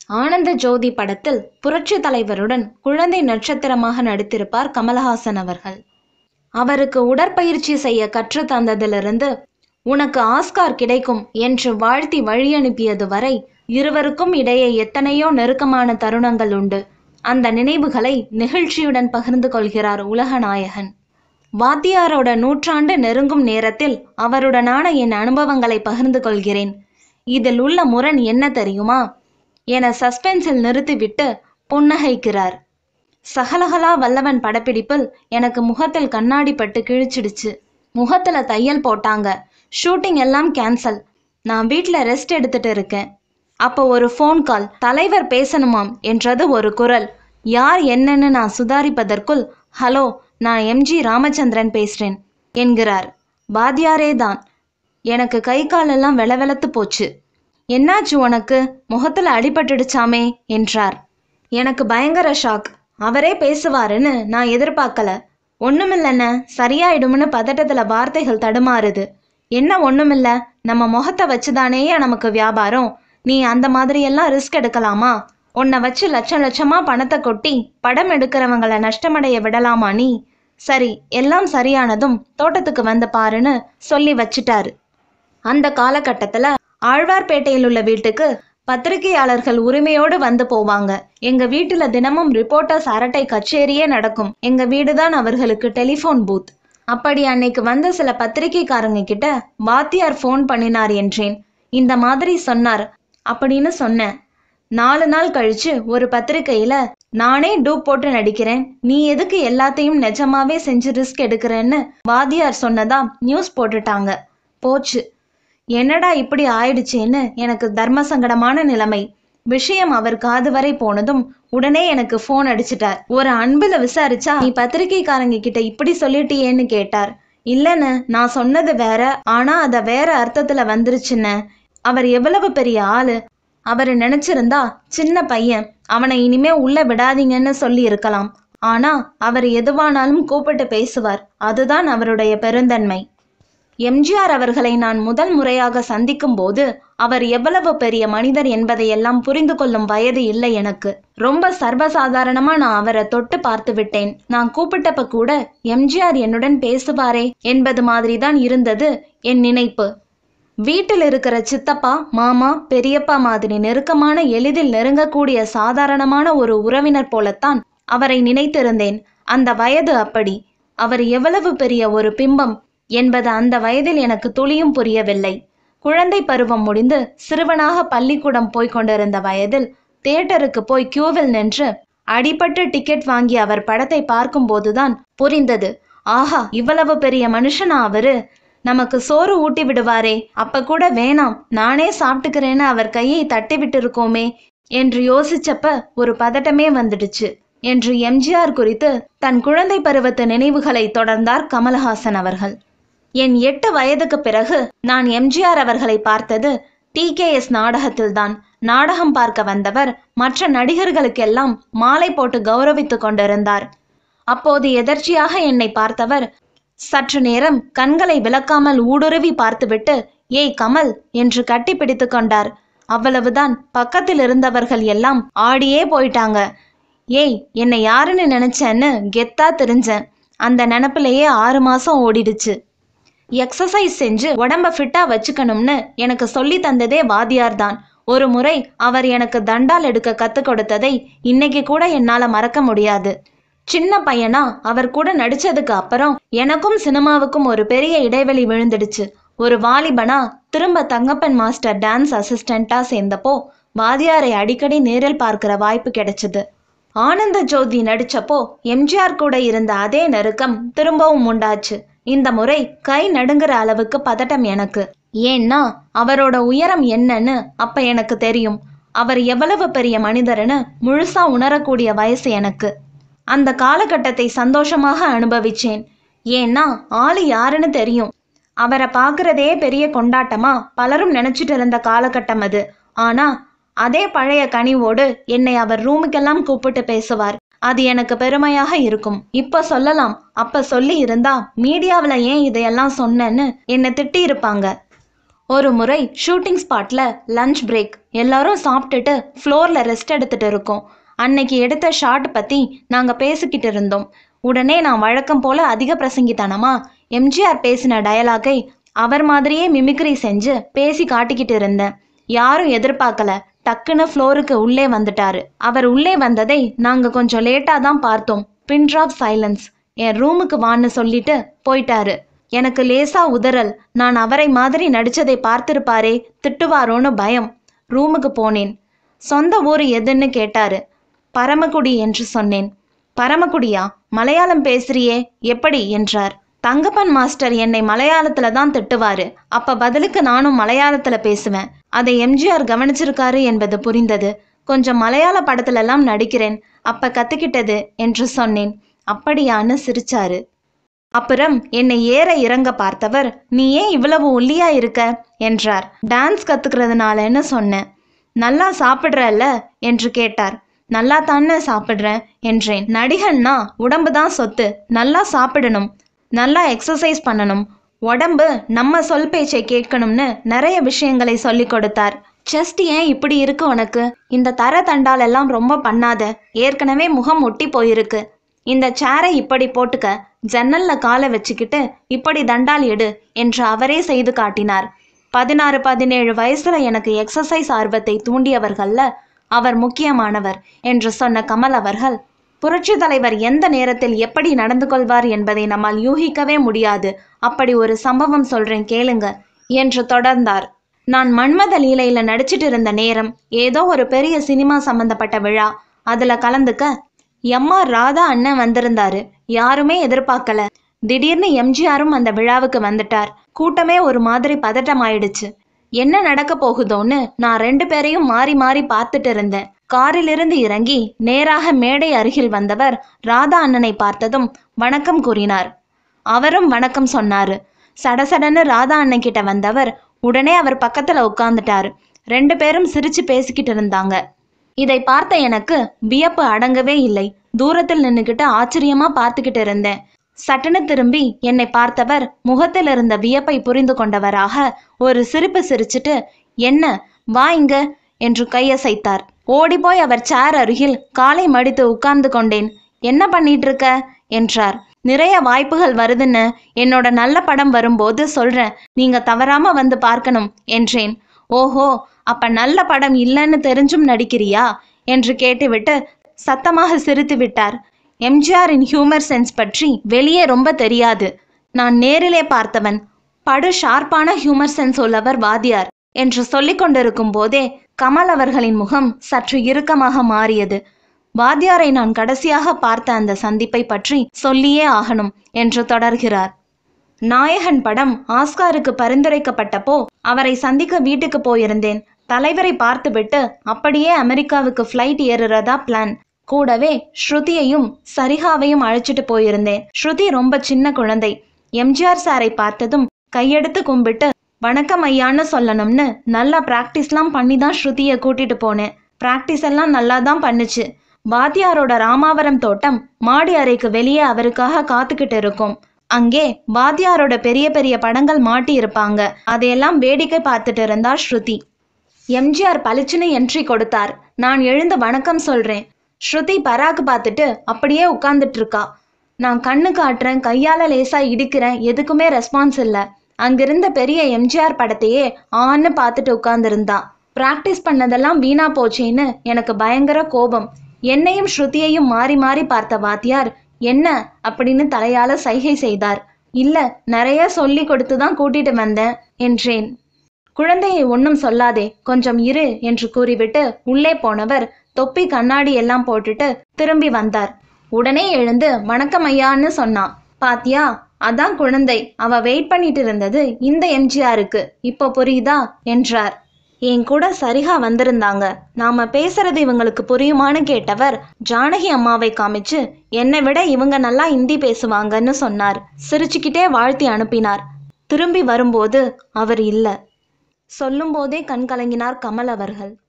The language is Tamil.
ஆனந்த ஜோதி படத்தில் புரட்சி தலைவருடன் குழந்தை நட்சத்திரமாக நடித்திருப்பார் கமலஹாசன் அவர்கள் அவருக்கு உடற்பயிற்சி செய்ய கற்றுத் தந்ததிலிருந்து உனக்கு ஆஸ்கார் கிடைக்கும் என்று வாழ்த்தி வழியனுப்பியது வரை இருவருக்கும் இடையே எத்தனையோ நெருக்கமான தருணங்கள் உண்டு அந்த நினைவுகளை நெகிழ்ச்சியுடன் பகிர்ந்து கொள்கிறார் உலகநாயகன் வாத்தியாரோட நூற்றாண்டு நெருங்கும் நேரத்தில் அவருடனான என் அனுபவங்களை பகிர்ந்து கொள்கிறேன் இதில் உள்ள முரண் என்ன தெரியுமா என சஸ்பென்ஸில் நிறுத்திவிட்டு புன்னகைக்கிறார் சகலகலா வல்லவன் படப்பிடிப்பில் எனக்கு முகத்தில் கண்ணாடி பட்டு கிழிச்சிடுச்சு முகத்துல தையல் போட்டாங்க ஷூட்டிங் எல்லாம் கேன்சல் நான் வீட்டில் ரெஸ்ட் எடுத்துட்டு இருக்கேன் அப்போ ஒரு ஃபோன் கால் தலைவர் பேசணுமாம் என்றது ஒரு குரல் யார் என்னன்னு நான் சுதாரிப்பதற்குள் ஹலோ நான் எம்ஜி ராமச்சந்திரன் பேசுறேன் என்கிறார் வாத்தியாரே தான் எனக்கு கை காலெல்லாம் வெளவெளத்து போச்சு என்னாச்சு உனக்கு முகத்துல அடிபட்டுடுச்சாமே என்றார் எனக்கு பயங்கர ஷாக் அவரே பேசுவாருன்னு நான் எதிர்பார்க்கல ஒண்ணுமில்லண்ண சரியாயிடும்னு பதட்டத்துல வார்த்தைகள் தடுமாறுது என்ன ஒண்ணுமில்ல நம்ம முகத்தை வச்சுதானேயா நமக்கு வியாபாரம் நீ அந்த மாதிரியெல்லாம் ரிஸ்க் எடுக்கலாமா உன்னை வச்சு லட்சம் லட்சமா பணத்தை கொட்டி படம் எடுக்கிறவங்கள நஷ்டமடைய விடலாமா நீ சரி எல்லாம் சரியானதும் தோட்டத்துக்கு வந்து பாருன்னு சொல்லி வச்சிட்டாரு அந்த காலகட்டத்துல ஆழ்வார்பேட்டையில் உள்ள வீட்டுக்கு பத்திரிகையாளர்கள் உரிமையோடு வந்து போவாங்க எங்க வீட்டுல தினமும் ரிப்போர்ட்டர்ஸ் அரட்டை கச்சேரியே நடக்கும் எங்க வீடுதான் அவர்களுக்கு டெலிஃபோன் பூத் அப்படி அன்னைக்கு வந்த சில பத்திரிகைக்காரங்க கிட்ட வாத்தியார் ஃபோன் பண்ணினார் என்றேன் இந்த மாதிரி சொன்னார் அப்படின்னு சொன்னேன் நாலு நாள் கழிச்சு ஒரு பத்திரிக்கையில நானே டூப் போட்டு நடிக்கிறேன் நீ எதுக்கு எல்லாத்தையும் நிஜமாவே செஞ்சு ரிஸ்க் எடுக்கிறேன்னு வாத்தியார் சொன்னதா நியூஸ் போட்டுட்டாங்க போச்சு என்னடா இப்படி ஆயிடுச்சேன்னு எனக்கு தர்ம சங்கடமான நிலைமை விஷயம் அவர் காது வரை போனதும் உடனே எனக்கு ஃபோன் அடிச்சிட்டார் ஒரு அன்புல விசாரிச்சா நீ பத்திரிகைக்காரங்க கிட்ட இப்படி சொல்லிட்டியேன்னு கேட்டார் இல்லைன்னு நான் சொன்னது வேற ஆனா அத வேற அர்த்தத்துல வந்துருச்சுன்னு அவர் எவ்வளவு பெரிய ஆளு அவர் நினைச்சிருந்தா சின்ன பையன் அவனை இனிமே உள்ள விடாதீங்கன்னு சொல்லி இருக்கலாம் ஆனா அவர் எதுவானாலும் கூப்பிட்டு பேசுவார் அதுதான் அவருடைய பெருந்தன்மை எம்ஜிஆர் அவர்களை நான் முதல் முறையாக சந்திக்கும் போது அவர் எவ்வளவு பெரிய மனிதர் என்பதையெல்லாம் புரிந்து கொள்ளும் வயது இல்லை எனக்கு ரொம்ப சர்வசாதாரணமா நான் அவரை தொட்டு பார்த்து விட்டேன் நான் கூப்பிட்டப்ப கூட எம்ஜிஆர் என்னுடன் பேசுவாரே என்பது மாதிரிதான் இருந்தது என் நினைப்பு வீட்டில் இருக்கிற சித்தப்பா மாமா பெரியப்பா மாதிரி நெருக்கமான எளிதில் நெருங்கக்கூடிய சாதாரணமான ஒரு உறவினர் போலத்தான் அவரை நினைத்திருந்தேன் அந்த வயது அப்படி அவர் எவ்வளவு பெரிய ஒரு பிம்பம் என்பது அந்த வயதில் எனக்கு துளியும் புரியவில்லை குழந்தை பருவம் முடிந்து சிறுவனாக பள்ளிக்கூடம் போய்க் கொண்டிருந்த வயதில் தியேட்டருக்கு போய் கியூவில் நின்று அடிபட்டு டிக்கெட் வாங்கி அவர் படத்தை பார்க்கும்போதுதான் புரிந்தது ஆஹா இவ்வளவு பெரிய மனுஷனா அவரு நமக்கு சோறு ஊட்டி விடுவாரே அப்ப கூட வேணாம் நானே சாப்பிட்டுக்கிறேன்னு அவர் கையை தட்டி விட்டிருக்கோமே என்று யோசிச்சப்ப ஒரு பதட்டமே வந்துடுச்சு என்று எம்ஜிஆர் குறித்து தன் குழந்தை பருவத்து நினைவுகளை தொடர்ந்தார் கமலஹாசன் அவர்கள் என் எட்டு வயதுக்கு பிறகு நான் எம்ஜிஆர் அவர்களை பார்த்தது டிகேஎஸ் நாடகத்தில்தான் நாடகம் பார்க்க வந்தவர் மற்ற நடிகர்களுக்கெல்லாம் மாலை போட்டு கௌரவித்துக் கொண்டிருந்தார் அப்போது எதர்ச்சியாக என்னை பார்த்தவர் சற்று நேரம் கண்களை விளக்காமல் ஊடுருவி பார்த்துவிட்டு ஏய் கமல் என்று கட்டி பிடித்து கொண்டார் அவ்வளவுதான் பக்கத்தில் இருந்தவர்கள் எல்லாம் ஆடியே போயிட்டாங்க ஏய் என்னை யாருன்னு நினைச்சேன்னு கெத்தா தெரிஞ்சேன் அந்த நினப்பிலேயே ஆறு மாசம் ஓடிடுச்சு எக்ஸசைஸ் செஞ்சு உடம்ப ஃபிட்டா வச்சுக்கணும்னு எனக்கு சொல்லி தந்ததே வாதியார் தான் ஒரு முறை அவர் எனக்கு தண்டால் எடுக்க கத்து கொடுத்ததை இன்னைக்கு கூட என்னால மறக்க முடியாது சின்ன பையனா அவர் கூட நடிச்சதுக்கு அப்புறம் எனக்கும் சினிமாவுக்கும் ஒரு பெரிய இடைவெளி விழுந்துடுச்சு ஒரு வாலிபனா திரும்ப தங்கப்பன் மாஸ்டர் டான்ஸ் அசிஸ்டண்டா சேர்ந்தப்போ வாதியாரை அடிக்கடி நேரில் பார்க்கிற வாய்ப்பு கிடைச்சது ஆனந்த ஜோதி நடிச்சப்போ எம்ஜிஆர் கூட இருந்த அதே நெருக்கம் திரும்பவும் உண்டாச்சு இந்த முறை கை நடுங்குற அளவுக்கு பதட்டம் எனக்கு ஏன்னா அவரோட உயரம் என்னன்னு அப்ப எனக்கு தெரியும் அவர் எவ்வளவு பெரிய மனிதர்னு முழுசா உணரக்கூடிய வயசு எனக்கு அந்த காலகட்டத்தை சந்தோஷமாக அனுபவிச்சேன் ஏன்னா ஆளு யாருன்னு தெரியும் அவரை பார்க்கறதே பெரிய கொண்டாட்டமா பலரும் நினைச்சிட்டு இருந்த காலகட்டம் அது ஆனா அதே பழைய கனிவோடு என்னை அவர் ரூமுக்கெல்லாம் கூப்பிட்டு பேசுவார் அது எனக்கு பெருமையாக இருக்கும் இப்ப சொல்லலாம் அப்ப சொல்லி இருந்தா மீடியாவில் ஏன் இதையெல்லாம் சொன்னேன்னு என்னை திட்டி இருப்பாங்க ஒரு முறை ஷூட்டிங் ஸ்பாட்ல லஞ்ச் பிரேக் எல்லாரும் சாப்பிட்டுட்டு ஃப்ளோர்ல ரெஸ்ட் எடுத்துட்டு இருக்கோம் அன்னைக்கு எடுத்த ஷாட் பத்தி நாங்க பேசிக்கிட்டு இருந்தோம் உடனே நான் வழக்கம் போல அதிக பிரசங்கித்தனமா எம்ஜிஆர் பேசின டயலாகை அவர் மாதிரியே மிமிக்ரி செஞ்சு பேசி காட்டிக்கிட்டு இருந்தேன் யாரும் எதிர்பார்க்கல டக்குன்னு ஃப்ளோருக்கு உள்ளே வந்துட்டாரு அவர் உள்ளே வந்ததை நாங்க கொஞ்சம் லேட்டா தான் பார்த்தோம் பின் ட்ராப் சைலன்ஸ் என் ரூமுக்கு வான்னு சொல்லிட்டு போயிட்டாரு எனக்கு லேசா உதறல் நான் அவரை மாதிரி நடிச்சதை பார்த்திருப்பாரே திட்டுவாரோன்னு பயம் ரூமுக்கு போனேன் சொந்த ஊர் எதுன்னு கேட்டாரு பரமக்குடி என்று சொன்னேன் பரமக்குடியா மலையாளம் பேசுறியே எப்படி என்றார் தங்கப்பன் மாஸ்டர் என்னை மலையாளத்துல தான் திட்டுவாரு அப்ப பதிலுக்கு நானும் மலையாளத்துல பேசுவேன் அதை எம்ஜிஆர் கவனிச்சிருக்காரு என்பது புரிந்தது கொஞ்சம் மலையாள படத்துல எல்லாம் நடிக்கிறேன் அப்ப கத்துக்கிட்டது என்று சொன்னேன் அப்படியான்னு சிரிச்சாரு அப்புறம் என்னை ஏற இறங்க பார்த்தவர் நீ ஏன் இவ்வளவு ஒல்லியா இருக்க என்றார் டான்ஸ் கத்துக்கிறதுனாலன்னு சொன்னேன் நல்லா சாப்பிட்றல்ல என்று கேட்டார் நல்லா தானே சாப்பிட்றேன் என்றேன் நடிகன்னா உடம்பு தான் சொத்து நல்லா சாப்பிடணும் நல்லா எக்ஸசைஸ் பண்ணணும் உடம்பு நம்ம சொல் பேச்சை கேட்கணும்னு நிறைய விஷயங்களை சொல்லி கொடுத்தார் செஸ்ட் ஏன் இப்படி இருக்கு உனக்கு இந்த தர தண்டால் எல்லாம் ரொம்ப பண்ணாத ஏற்கனவே முகம் ஒட்டி போயிருக்கு இந்த சேரை இப்படி போட்டுக்க ஜன்னல்ல காலை வச்சுக்கிட்டு இப்படி தண்டால் எடு என்று அவரே செய்து காட்டினார் பதினாறு பதினேழு வயசுல எனக்கு எக்ஸசைஸ் ஆர்வத்தை தூண்டியவர்கள்ல அவர் முக்கியமானவர் என்று சொன்ன கமல் அவர்கள் புரட்சி தலைவர் எந்த நேரத்தில் எப்படி நடந்து கொள்வார் என்பதை நம்மால் யூகிக்கவே முடியாது அப்படி ஒரு சம்பவம் சொல்றேன் கேளுங்க என்று தொடர்ந்தார் நான் மன்மத லீலையில நடிச்சிட்டு இருந்த நேரம் ஏதோ ஒரு பெரிய சினிமா சம்பந்தப்பட்ட விழா அதுல கலந்துக்க எம்ஆர் ராதா அண்ணன் வந்திருந்தாரு யாருமே எதிர்பார்க்கல திடீர்னு எம்ஜிஆரும் அந்த விழாவுக்கு வந்துட்டார் கூட்டமே ஒரு மாதிரி பதட்டமாயிடுச்சு என்ன நடக்க போகுதோன்னு நான் ரெண்டு பேரையும் மாறி மாறி பார்த்துட்டு இருந்தேன் காரிலிருந்து இறங்கி நேராக மேடை அருகில் வந்தவர் ராதா அண்ணனை பார்த்ததும் வணக்கம் கூறினார் அவரும் வணக்கம் சொன்னாரு சடசடன்னு ராதா அண்ணன் கிட்ட வந்தவர் உடனே அவர் பக்கத்துல உட்கார்ந்துட்டாரு ரெண்டு பேரும் சிரிச்சு பேசிக்கிட்டு இருந்தாங்க இதை பார்த்த எனக்கு வியப்பு அடங்கவே இல்லை தூரத்தில் நின்னுக்கிட்டு ஆச்சரியமா பார்த்துக்கிட்டு இருந்தேன் சட்டுன்னு திரும்பி என்னை பார்த்தவர் முகத்தில் இருந்த வியப்பை புரிந்து கொண்டவராக ஒரு சிரிப்பு சிரிச்சிட்டு என்ன வா இங்க என்று கையசைத்தார் ஓடிப்போய் அவர் சேர் அருகில் காலை மடித்து உட்கார்ந்து கொண்டேன் என்ன பண்ணிட்டு இருக்க என்றார் நிறைய வாய்ப்புகள் வருதுன்னு என்னோட நல்ல படம் வரும்போது சொல்றேன் நீங்க தவறாம வந்து பார்க்கணும் என்றேன் ஓஹோ அப்ப நல்ல படம் இல்லைன்னு தெரிஞ்சும் நடிக்கிறியா என்று கேட்டுவிட்டு சத்தமாக சிரித்து விட்டார் எம்ஜிஆரின் ஹியூமர் சென்ஸ் பற்றி வெளியே ரொம்ப தெரியாது நான் நேரிலே பார்த்தவன் படு ஷார்ப்பான ஹியூமர் சென்ஸ் உள்ளவர் வாதியார் என்று சொல்லிக் கொண்டிருக்கும் போதே கமல் அவர்களின் முகம் சற்று இறுக்கமாக மாறியது வாத்தியாரை நான் கடைசியாக பார்த்த அந்த சந்திப்பை பற்றி சொல்லியே ஆகணும் என்று தொடர்கிறார் நாயகன் படம் ஆஸ்காருக்கு பரிந்துரைக்கப்பட்டப்போ அவரை சந்திக்க வீட்டுக்கு போயிருந்தேன் தலைவரை பார்த்துவிட்டு அப்படியே அமெரிக்காவுக்கு ஃப்ளைட் ஏறுறதா பிளான் கூடவே ஸ்ருதியையும் சரிகாவையும் அழைச்சிட்டு போயிருந்தேன் ஸ்ருதி ரொம்ப சின்ன குழந்தை எம்ஜிஆர் சாரை பார்த்ததும் கையெடுத்து கும்பிட்டு வணக்கம் ஐயான்னு சொல்லணும்னு நல்லா ப்ராக்டிஸ்லாம் பண்ணி தான் ஸ்ருதியை கூட்டிட்டு போனேன் ப்ராக்டிஸ் எல்லாம் நல்லா தான் பண்ணுச்சு வாத்தியாரோட ராமாவரம் தோட்டம் மாடி அறைக்கு வெளியே அவருக்காக காத்துக்கிட்டு இருக்கும் அங்கே வாத்தியாரோட பெரிய பெரிய படங்கள் மாட்டி இருப்பாங்க அதையெல்லாம் வேடிக்கை பார்த்துட்டு இருந்தா ஸ்ருதி எம்ஜிஆர் பளிச்சுன்னு என்ட்ரி கொடுத்தார் நான் எழுந்து வணக்கம் சொல்றேன் ஸ்ருதி பராக்கு பார்த்துட்டு அப்படியே உட்கார்ந்துட்டு இருக்கா நான் கண்ணு காட்டுறேன் கையால லேசா இடிக்கிறேன் எதுக்குமே ரெஸ்பான்ஸ் இல்லை அங்கிருந்த பெரிய எம்ஜிஆர் படத்தையே ஆன்னு பார்த்துட்டு உட்கார்ந்திருந்தா பிராக்டிஸ் பண்ணதெல்லாம் வீணா போச்சேன்னு எனக்கு பயங்கர கோபம் என்னையும் ஸ்ருதியையும் மாறி மாறி பார்த்த வாத்தியார் என்ன அப்படின்னு தலையால சைகை செய்தார் இல்ல நிறைய சொல்லி கொடுத்து தான் கூட்டிட்டு வந்தேன் என்றேன் குழந்தையை ஒன்றும் சொல்லாதே கொஞ்சம் இரு என்று கூறிவிட்டு உள்ளே போனவர் தொப்பி கண்ணாடி எல்லாம் போட்டுட்டு திரும்பி வந்தார் உடனே எழுந்து வணக்கம் ஐயான்னு சொன்னான் பாத்தியா அதான் குழந்தை அவ வெயிட் பண்ணிட்டு இருந்தது இந்த எம்ஜிஆருக்கு இப்போ புரியுதா என்றார் என் கூட சரிகா வந்திருந்தாங்க நாம பேசுறது இவங்களுக்கு புரியுமான்னு கேட்டவர் ஜானகி அம்மாவை காமிச்சு என்னை விட இவங்க நல்லா ஹிந்தி பேசுவாங்கன்னு சொன்னார் சிரிச்சுக்கிட்டே வாழ்த்தி அனுப்பினார் திரும்பி வரும்போது அவர் இல்ல சொல்லும்போதே கண் கலங்கினார் கமல் அவர்கள்